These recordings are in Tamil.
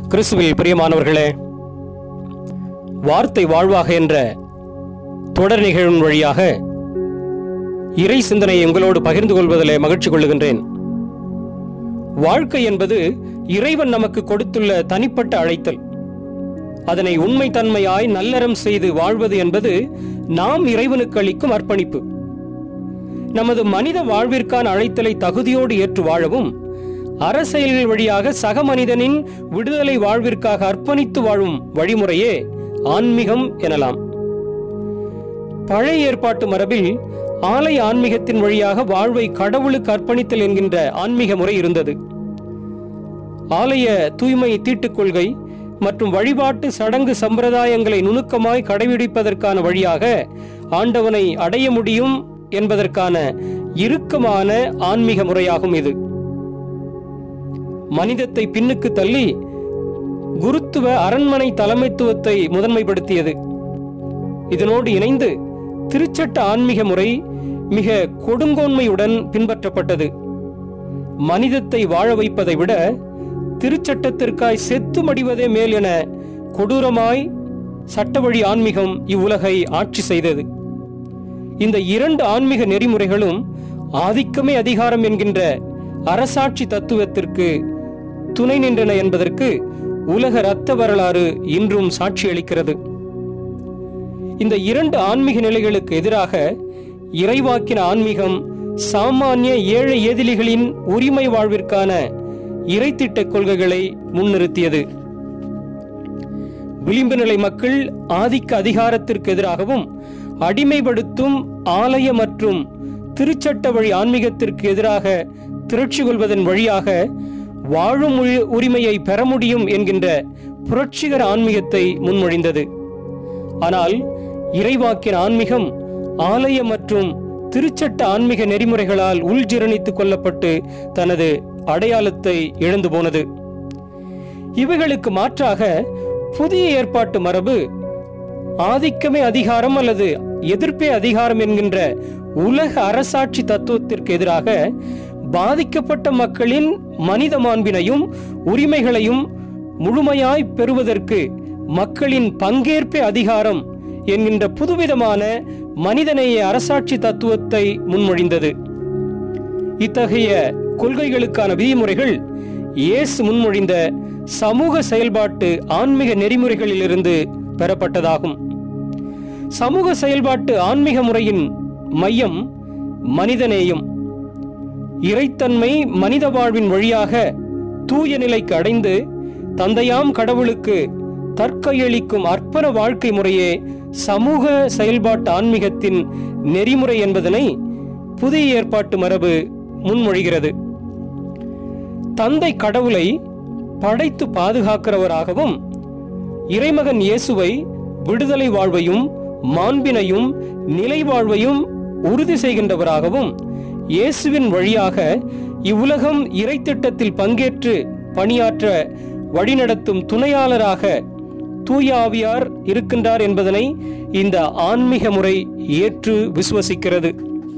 கிறிஸ்துவில் பிரியமானவர்களே வார்த்தை வாழ்வாக என்ற தொடர் நிகழ்வின் வழியாக இறை சிந்தனையை உங்களோடு பகிர்ந்து கொள்வதிலே மகிழ்ச்சி கொள்ளுகின்றேன் வாழ்க்கை என்பது இறைவன் நமக்கு கொடுத்துள்ள தனிப்பட்ட அழைத்தல் அதனை உண்மை தன்மையாய் நல்லறம் செய்து வாழ்வது என்பது நாம் இறைவனுக்கு அளிக்கும் அர்ப்பணிப்பு நமது மனித வாழ்விற்கான அழைத்தலை தகுதியோடு ஏற்று வாழவும் அரசியல்கள் வழியாக சக மனிதனின் விடுதலை வாழ்விற்காக அர்ப்பணித்து வாழும் வழிமுறையே ஆன்மீகம் எனலாம் பழைய ஏற்பாட்டு மரபில் ஆலய ஆன்மீகத்தின் வழியாக வாழ்வை கடவுளுக்கு அர்ப்பணித்தல் என்கின்ற ஆன்மீக முறை இருந்தது ஆலய தூய்மை தீட்டுக் கொள்கை மற்றும் வழிபாட்டு சடங்கு சம்பிரதாயங்களை நுணுக்கமாய் கடைபிடிப்பதற்கான வழியாக ஆண்டவனை அடைய முடியும் என்பதற்கான இறுக்கமான ஆன்மீக முறையாகும் இது மனிதத்தை பின்னுக்கு தள்ளி குருத்துவ அரண்மனை தலைமைத்துவத்தை முதன்மைப்படுத்தியது இதனோடு இணைந்து திருச்சட்ட ஆன்மீக முறை மிக கொடுங்கோன்மையுடன் பின்பற்றப்பட்டது மனிதத்தை வாழ வைப்பதை விட திருச்சட்டத்திற்காய் செத்து மடிவதே மேல் என கொடூரமாய் சட்டவழி ஆன்மீகம் இவ்வுலகை ஆட்சி செய்தது இந்த இரண்டு ஆன்மீக நெறிமுறைகளும் ஆதிக்கமே அதிகாரம் என்கின்ற அரசாட்சி தத்துவத்திற்கு துணை நின்றன என்பதற்கு உலக இரத்த வரலாறு இன்றும் சாட்சியளிக்கிறது இந்த இரண்டு ஆன்மீக நிலைகளுக்கு எதிராக இறைவாக்கின ஆன்மீகம் சாமானிய ஏழை ஏதிலிகளின் உரிமை வாழ்விற்கான இறைத்திட்ட கொள்கைகளை முன்னிறுத்தியது விளிம்பு நிலை மக்கள் ஆதிக்க அதிகாரத்திற்கு எதிராகவும் அடிமைப்படுத்தும் ஆலய மற்றும் திருச்சட்ட வழி ஆன்மீகத்திற்கு எதிராக திரட்சி கொள்வதன் வழியாக வாழும் உரி- உரிமையை பெற முடியும் என்கின்ற புரட்சிகர ஆன்மீகத்தை முன்மொழிந்தது ஆனால் இறைவாக்கின் ஆன்மீகம் ஆலய மற்றும் திருச்சட்ட ஆன்மீக நெறிமுறைகளால் உள்ஜீரணித்துக் கொள்ளப்பட்டு தனது அடையாளத்தை இழந்து போனது இவைகளுக்கு மாற்றாக புதிய ஏற்பாட்டு மரபு ஆதிக்கமே அதிகாரம் அல்லது எதிர்ப்பே அதிகாரம் என்கின்ற உலக அரசாட்சி தத்துவத்திற்கு எதிராக பாதிக்கப்பட்ட மக்களின் மனித மாண்பினையும் உரிமைகளையும் முழுமையாய் பெறுவதற்கு மக்களின் பங்கேற்பே அதிகாரம் என்கின்ற புதுவிதமான மனிதநேய அரசாட்சி தத்துவத்தை முன்மொழிந்தது இத்தகைய கொள்கைகளுக்கான விதிமுறைகள் இயேசு முன்மொழிந்த சமூக செயல்பாட்டு ஆன்மீக நெறிமுறைகளிலிருந்து பெறப்பட்டதாகும் சமூக செயல்பாட்டு ஆன்மீக முறையின் மையம் மனிதநேயம் இறைத்தன்மை மனித வாழ்வின் வழியாக தூய நிலைக்கு அடைந்து தந்தையாம் கடவுளுக்கு தற்கையளிக்கும் அர்ப்பண வாழ்க்கை முறையே சமூக செயல்பாட்டு ஆன்மீகத்தின் நெறிமுறை என்பதனை புதிய ஏற்பாட்டு மரபு முன்மொழிகிறது தந்தை கடவுளை படைத்து பாதுகாக்கிறவராகவும் இறைமகன் இயேசுவை விடுதலை வாழ்வையும் மாண்பினையும் நிலை வாழ்வையும் உறுதி செய்கின்றவராகவும் இயேசுவின் வழியாக இவ்வுலகம் இறைத்திட்டத்தில் பங்கேற்று பணியாற்ற வழிநடத்தும் துணையாளராக தூய ஆவியார் இருக்கின்றார் என்பதனை இந்த ஆன்மீக முறை ஏற்று விசுவசிக்கிறது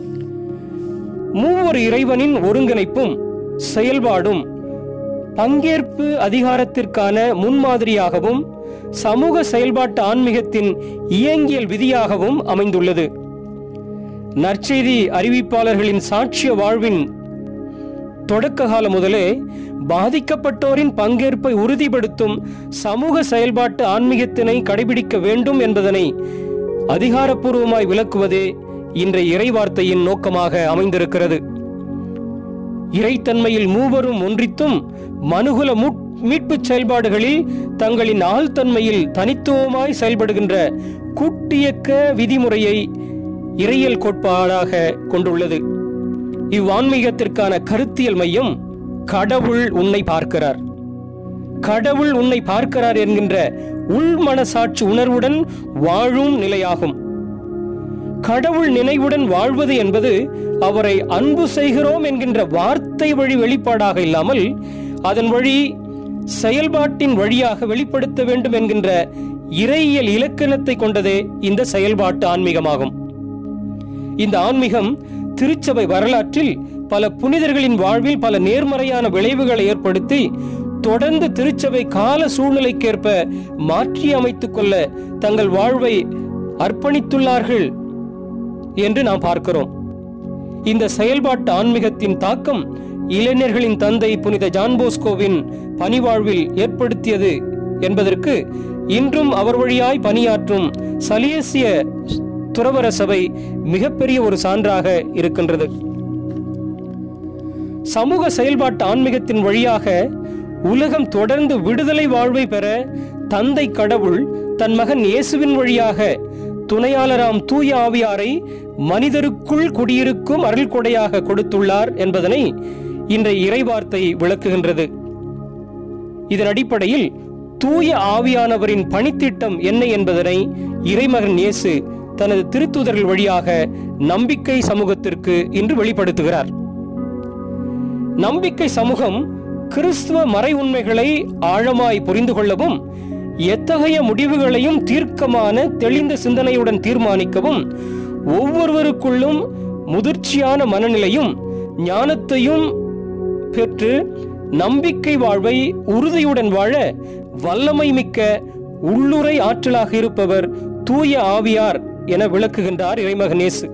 மூவர் இறைவனின் ஒருங்கிணைப்பும் செயல்பாடும் பங்கேற்பு அதிகாரத்திற்கான முன்மாதிரியாகவும் சமூக செயல்பாட்டு ஆன்மீகத்தின் இயங்கியல் விதியாகவும் அமைந்துள்ளது நற்செய்தி அறிவிப்பாளர்களின் சாட்சிய வாழ்வின் தொடக்க காலம் முதலே பாதிக்கப்பட்டோரின் பங்கேற்பை உறுதிப்படுத்தும் சமூக செயல்பாட்டு ஆன்மீகத்தினை கடைபிடிக்க வேண்டும் என்பதனை அதிகாரப்பூர்வமாய் விளக்குவதே இன்றைய இறைவார்த்தையின் நோக்கமாக அமைந்திருக்கிறது இறைத்தன்மையில் மூவரும் ஒன்றித்தும் மனுகுல முட்- மீட்புச் செயல்பாடுகளில் தங்களின் ஆழ்தன்மையில் தனித்துவமாய் செயல்படுகின்ற கூட்டியக்க விதிமுறையை இறையியல் கோட்பாடாக கொண்டுள்ளது இவ்வான்மீகத்திற்கான கருத்தியல் மையம் கடவுள் உன்னை பார்க்கிறார் கடவுள் உன்னை பார்க்கிறார் என்கின்ற உள்மனசாட்சி உணர்வுடன் வாழும் நிலையாகும் கடவுள் நினைவுடன் வாழ்வது என்பது அவரை அன்பு செய்கிறோம் என்கின்ற வார்த்தை வழி வெளிப்பாடாக இல்லாமல் அதன் வழி செயல்பாட்டின் வழியாக வெளிப்படுத்த வேண்டும் என்கின்ற இறையியல் இலக்கணத்தை கொண்டதே இந்த செயல்பாட்டு ஆன்மீகமாகும் இந்த ஆன்மீகம் திருச்சபை வரலாற்றில் பல புனிதர்களின் வாழ்வில் பல நேர்மறையான விளைவுகளை ஏற்படுத்தி தொடர்ந்து திருச்சபை கால சூழ்நிலைக்கேற்ப மாற்றி அமைத்துக் கொள்ள தங்கள் வாழ்வை அர்ப்பணித்துள்ளார்கள் என்று நாம் பார்க்கிறோம் இந்த செயல்பாட்டு ஆன்மீகத்தின் தாக்கம் இளைஞர்களின் தந்தை புனித ஜான் போஸ்கோவின் பணிவாழ்வில் ஏற்படுத்தியது என்பதற்கு இன்றும் அவர் வழியாய் பணியாற்றும் சலியசிய துறவர சபை மிகப்பெரிய ஒரு சான்றாக இருக்கின்றது சமூக செயல்பாட்டு ஆன்மீகத்தின் வழியாக உலகம் தொடர்ந்து விடுதலை வாழ்வை பெற தந்தை கடவுள் தன் மகன் இயேசுவின் வழியாக துணையாளராம் தூய ஆவியாரை மனிதருக்குள் குடியிருக்கும் அருள் கொடையாக கொடுத்துள்ளார் என்பதனை இன்றைய இறைவார்த்தை விளக்குகின்றது இதன் அடிப்படையில் தூய ஆவியானவரின் பணித்திட்டம் என்ன என்பதனை இறைமகன் இயேசு தனது திருத்துதர்கள் வழியாக நம்பிக்கை சமூகத்திற்கு இன்று வெளிப்படுத்துகிறார் நம்பிக்கை சமூகம் கிறிஸ்துவ மறை உண்மைகளை ஆழமாய் புரிந்து கொள்ளவும் எத்தகைய முடிவுகளையும் தீர்க்கமான தெளிந்த சிந்தனையுடன் தீர்மானிக்கவும் ஒவ்வொருவருக்குள்ளும் முதிர்ச்சியான மனநிலையும் ஞானத்தையும் பெற்று நம்பிக்கை வாழ்வை உறுதியுடன் வாழ வல்லமை மிக்க உள்ளுரை ஆற்றலாக இருப்பவர் தூய ஆவியார் என விளக்குகின்றார் இறைமகனேசு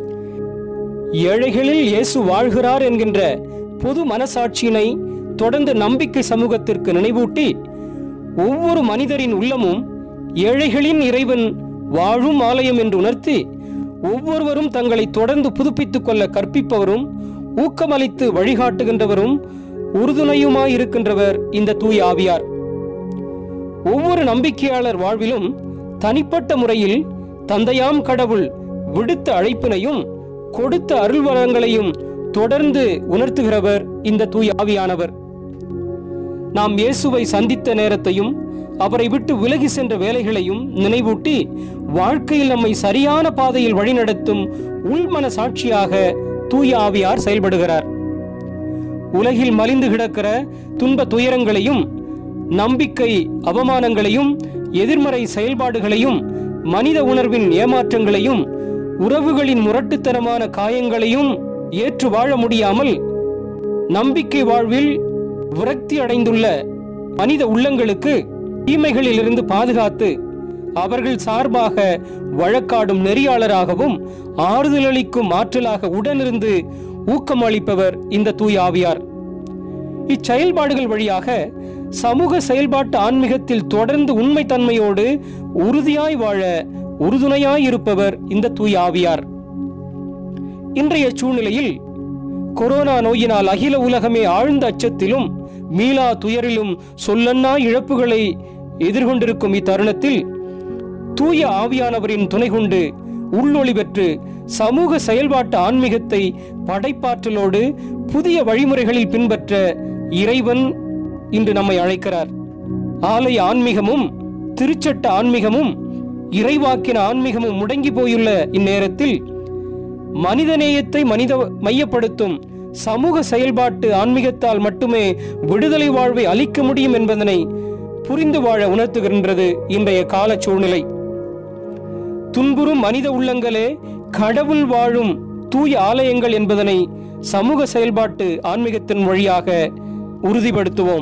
ஏழைகளில் இயேசு வாழ்கிறார் என்கின்ற பொது மனசாட்சியினை தொடர்ந்து நம்பிக்கை சமூகத்திற்கு நினைவூட்டி ஒவ்வொரு மனிதரின் உள்ளமும் ஏழைகளின் இறைவன் வாழும் ஆலயம் என்று உணர்த்தி ஒவ்வொருவரும் தங்களை தொடர்ந்து புதுப்பித்துக் கொள்ள கற்பிப்பவரும் ஊக்கமளித்து வழிகாட்டுகின்றவரும் உறுதுணையுமாயிருக்கின்றவர் இந்த தூய ஆவியார் ஒவ்வொரு நம்பிக்கையாளர் வாழ்விலும் தனிப்பட்ட முறையில் தந்தையாம் கடவுள் விடுத்த அழைப்பினையும் கொடுத்த அருள்வரங்களையும் தொடர்ந்து உணர்த்துகிறவர் இந்த தூய ஆவியானவர் நாம் இயேசுவை சந்தித்த நேரத்தையும் அவரை விட்டு விலகி சென்ற வேலைகளையும் நினைவூட்டி வாழ்க்கையில் நம்மை சரியான பாதையில் வழிநடத்தும் உள்மன சாட்சியாக தூய ஆவியார் செயல்படுகிறார் உலகில் மலிந்து கிடக்கிற துன்ப துயரங்களையும் நம்பிக்கை அவமானங்களையும் எதிர்மறை செயல்பாடுகளையும் மனித உணர்வின் ஏமாற்றங்களையும் உறவுகளின் முரட்டுத்தனமான காயங்களையும் ஏற்று வாழ முடியாமல் நம்பிக்கை வாழ்வில் விரக்தி அடைந்துள்ள மனித உள்ளங்களுக்கு தீமைகளிலிருந்து பாதுகாத்து அவர்கள் சார்பாக வழக்காடும் நெறியாளராகவும் ஆறுதலளிக்கும் ஆற்றலாக உடனிருந்து ஊக்கமளிப்பவர் இந்த தூய ஆவியார் இச்செயல்பாடுகள் வழியாக சமூக செயல்பாட்டு ஆன்மீகத்தில் தொடர்ந்து உண்மைத்தன்மையோடு உறுதியாய் வாழ உறுதுணையாய் இருப்பவர் இந்த தூய ஆவியார் இன்றைய சூழ்நிலையில் கொரோனா நோயினால் அகில உலகமே ஆழ்ந்த அச்சத்திலும் மீளா துயரிலும் சொல்லன்னா இழப்புகளை எதிர்கொண்டிருக்கும் இத்தருணத்தில் தூய ஆவியானவரின் துணை கொண்டு உள்ளொளி பெற்று சமூக செயல்பாட்டு ஆன்மீகத்தை படைப்பாற்றலோடு புதிய வழிமுறைகளில் பின்பற்ற இறைவன் இன்று நம்மை அழைக்கிறார் ஆலய ஆன்மீகமும் திருச்சட்ட ஆன்மீகமும் இறைவாக்கின ஆன்மீகமும் முடங்கி போயுள்ள இந்நேரத்தில் மனிதநேயத்தை மனித மையப்படுத்தும் சமூக செயல்பாட்டு ஆன்மீகத்தால் மட்டுமே விடுதலை வாழ்வை அளிக்க முடியும் என்பதனை புரிந்து வாழ உணர்த்துகின்றது இன்றைய கால சூழ்நிலை துன்புறும் மனித உள்ளங்களே கடவுள் வாழும் தூய ஆலயங்கள் என்பதனை சமூக செயல்பாட்டு ஆன்மீகத்தின் வழியாக உறுதிப்படுத்துவோம்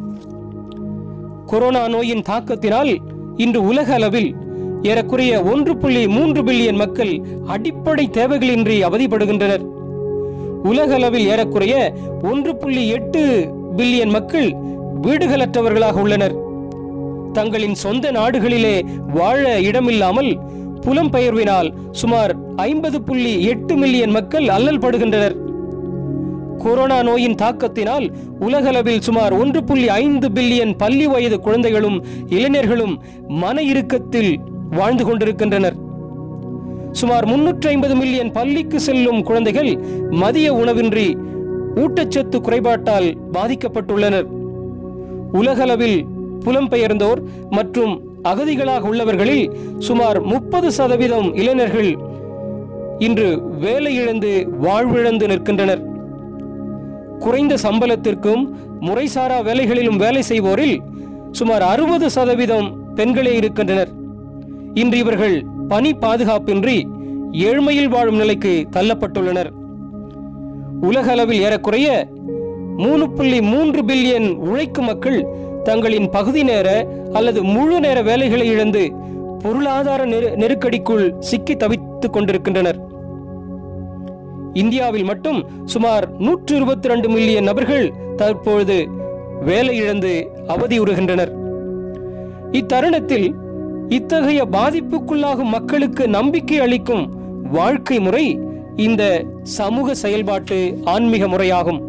கொரோனா நோயின் தாக்கத்தினால் இன்று உலக அளவில் ஏறக்குறைய ஒன்று புள்ளி மூன்று பில்லியன் மக்கள் அடிப்படை தேவைகளின்றி அவதிப்படுகின்றனர் உலக அளவில் ஏறக்குறைய ஒன்று புள்ளி எட்டு பில்லியன் மக்கள் வீடுகளற்றவர்களாக உள்ளனர் தங்களின் சொந்த நாடுகளிலே வாழ இடமில்லாமல் புலம்பெயர்வினால் சுமார் ஐம்பது புள்ளி எட்டு மில்லியன் மக்கள் அல்லல் படுகின்றனர் கொரோனா நோயின் தாக்கத்தினால் உலகளவில் சுமார் ஒன்று புள்ளி ஐந்து பில்லியன் பள்ளி வயது குழந்தைகளும் இளைஞர்களும் மன இறுக்கத்தில் வாழ்ந்து கொண்டிருக்கின்றனர் சுமார் முன்னூற்றி ஐம்பது மில்லியன் பள்ளிக்கு செல்லும் குழந்தைகள் மதிய உணவின்றி ஊட்டச்சத்து குறைபாட்டால் பாதிக்கப்பட்டுள்ளனர் உலகளவில் புலம்பெயர்ந்தோர் மற்றும் அகதிகளாக உள்ளவர்களில் சுமார் முப்பது சதவீதம் இளைஞர்கள் இன்று வேலை இழந்து வாழ்விழந்து நிற்கின்றனர் குறைந்த சம்பளத்திற்கும் முறைசாரா வேலைகளிலும் வேலை செய்வோரில் சுமார் அறுபது சதவீதம் பெண்களே இருக்கின்றனர் இன்று இவர்கள் பணி பாதுகாப்பின்றி ஏழ்மையில் வாழும் நிலைக்கு தள்ளப்பட்டுள்ளனர் உலக அளவில் ஏறக்குறைய மூணு புள்ளி மூன்று பில்லியன் உழைக்கும் மக்கள் தங்களின் பகுதி நேர அல்லது முழு நேர வேலைகளை இழந்து பொருளாதார நெரு- நெருக்கடிக்குள் சிக்கி தவித்துக் கொண்டிருக்கின்றனர் இந்தியாவில் மட்டும் சுமார் நூற்று இருபத்தி ரெண்டு மில்லியன் நபர்கள் தற்பொழுது வேலை இழந்து அவதியுறுகின்றனர் இத்தருணத்தில் இத்தகைய பாதிப்புக்குள்ளாகும் மக்களுக்கு நம்பிக்கை அளிக்கும் வாழ்க்கை முறை இந்த சமூக செயல்பாட்டு ஆன்மீக முறையாகும்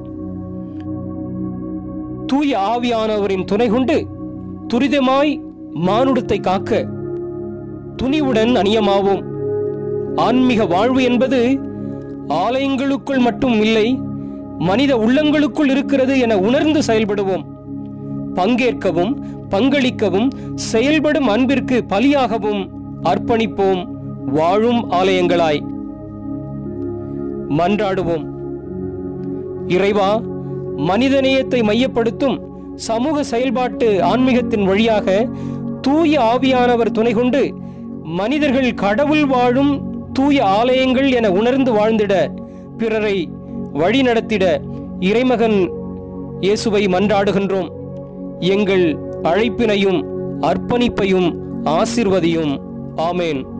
தூய ஆவியானவரின் துணை கொண்டு துரிதமாய் மானுடத்தை காக்க துணிவுடன் அணியமாவோம் ஆன்மீக வாழ்வு என்பது ஆலயங்களுக்குள் மட்டும் இல்லை மனித உள்ளங்களுக்குள் இருக்கிறது என உணர்ந்து செயல்படுவோம் பங்கேற்கவும் பங்களிக்கவும் செயல்படும் அன்பிற்கு பலியாகவும் அர்ப்பணிப்போம் வாழும் ஆலயங்களாய் மன்றாடுவோம் இறைவா மனிதநேயத்தை மையப்படுத்தும் சமூக செயல்பாட்டு ஆன்மீகத்தின் வழியாக தூய ஆவியானவர் துணை கொண்டு மனிதர்கள் கடவுள் வாழும் தூய ஆலயங்கள் என உணர்ந்து வாழ்ந்திட பிறரை வழிநடத்திட இறைமகன் இயேசுவை மன்றாடுகின்றோம் எங்கள் அழைப்பினையும் அர்ப்பணிப்பையும் ஆசிர்வதியும் ஆமேன்